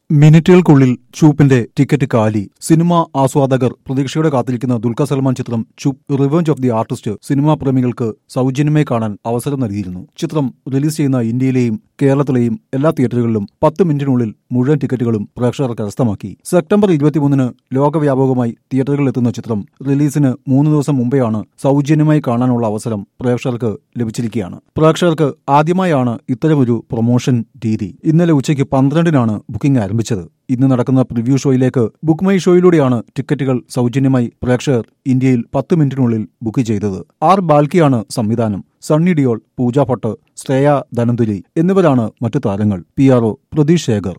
മിനിറ്റുകൾക്കുള്ളിൽ ചൂപ്പിന്റെ ticket കാലി cinema ആസ്വാദകർ പ്രതീക്ഷയോടെ കാത്തിരിക്കുന്ന ദുൽഖർ സൽമാൻ ചിത്രം Chup revenge of the artist cinema പ്രേമികൾക്ക് സൗജന്യമായി കാണാൻ അവസരം നൽകിയിരുന്നു ചിത്രം റിലീസ് ചെയ്യുന്ന ഇന്ത്യയിലെയും കേരളത്തിലെയും എല്ലാ തിയേറ്ററുകളിലും പത്ത് മിനിറ്റിനുള്ളിൽ മുഴുവൻ ടിക്കറ്റുകളും പ്രേക്ഷകർ കരസ്ഥമാക്കി സെപ്റ്റംബർ ഇരുപത്തിമൂന്നിന് ലോകവ്യാപകമായി തിയേറ്ററുകളിൽ എത്തുന്ന ചിത്രം റിലീസിന് മൂന്ന് ദിവസം മുമ്പെയാണ് സൗജന്യമായി കാണാനുള്ള അവസരം പ്രേക്ഷകർക്ക് ലഭിച്ചിരിക്കുകയാണ് പ്രേക്ഷകർക്ക് ആദ്യമായാണ് ഇത്തരമൊരു പ്രൊമോഷൻ രീതി ഇന്നലെ ഉച്ചയ്ക്ക് പന്ത്രണ്ടിനാണ് ബുക്കിംഗ് ആരംഭിച്ചത് ഇന്ന് നടക്കുന്ന പ്രിവ്യൂ ഷോയിലേക്ക് ബുക്ക് മൈ ഷോയിലൂടെയാണ് ടിക്കറ്റുകൾ സൗജന്യമായി പ്രേക്ഷകർ ഇന്ത്യയിൽ പത്ത് മിനിറ്റിനുള്ളിൽ ബുക്ക് ചെയ്തത് ആർ ബാൽക്കിയാണ് സംവിധാനം സണ്ണി ഡിയോൾ പൂജ ഭട്ട് ശ്രേയ ധനന്തുരി എന്നിവരാണ് മറ്റു താരങ്ങൾ P R O Pratheesh Shekhar